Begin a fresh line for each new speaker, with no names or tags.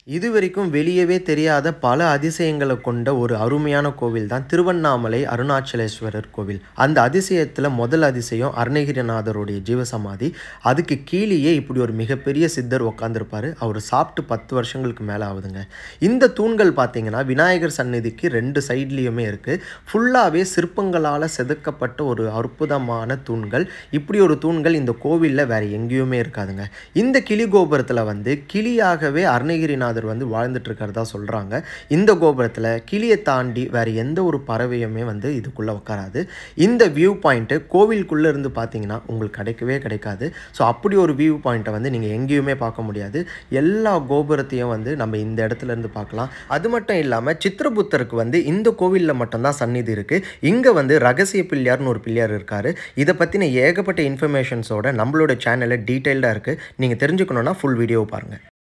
இதுவரைக்கும் வெளியவே தெரியாத பல அதிசயங்களை கொண்ட ஒரு அருமையான கோவில் தான் திருவண்ணாமலை அருணாச்சலேஸ்வரர் கோவில் அந்த அதிசயத்தில் முதல் அதிசயம் அருணகிரிநாதருடைய ஜீவசமாதி அதுக்கு கீழேயே இப்படி ஒரு மிகப்பெரிய சித்தர் உட்காந்துருப்பார் அவர் சாப்பிட்டு பத்து வருஷங்களுக்கு மேலே ஆகுதுங்க இந்த தூண்கள் பார்த்தீங்கன்னா விநாயகர் சந்நிதிக்கு ரெண்டு சைட்லேயுமே இருக்குது ஃபுல்லாகவே சிற்பங்களால் செதுக்கப்பட்ட ஒரு அற்புதமான தூண்கள் இப்படி ஒரு தூண்கள் இந்த கோவிலில் வேறு எங்கேயுமே இருக்காதுங்க இந்த கிளி கோபுரத்தில் வந்து கிளியாகவே அருணகிரிநாதர் வந்து வாழ்ந்துட்டு இருக்கிறதா சொல்கிறாங்க இந்த கோபுரத்தில் கிளியை தாண்டி வேறு எந்த ஒரு பறவையுமே வந்து இதுக்குள்ளே உட்காராது இந்த வியூ பாயிண்ட்டு கோவிலுக்குள்ளே இருந்து பார்த்தீங்கன்னா உங்களுக்கு கிடைக்கவே கிடைக்காது ஸோ அப்படி ஒரு வியூ பாயிண்ட்டை வந்து நீங்கள் எங்கேயுமே பார்க்க முடியாது எல்லா கோபுரத்தையும் வந்து நம்ம இந்த இடத்துல இருந்து பார்க்கலாம் அது மட்டும் இல்லாமல் சித்திரபுத்தருக்கு வந்து இந்த கோவிலில் மட்டும்தான் சந்நிதி இருக்குது இங்கே வந்து ரகசிய பிள்ளையார்னு ஒரு பிள்ளையார் இருக்கார் இதை பற்றின ஏகப்பட்ட இன்ஃபர்மேஷன்ஸோட நம்மளோட சேனலில் டீட்டெயில்டாக இருக்குது நீங்கள் தெரிஞ்சுக்கணுன்னா ஃபுல் வீடியோ பாருங்கள்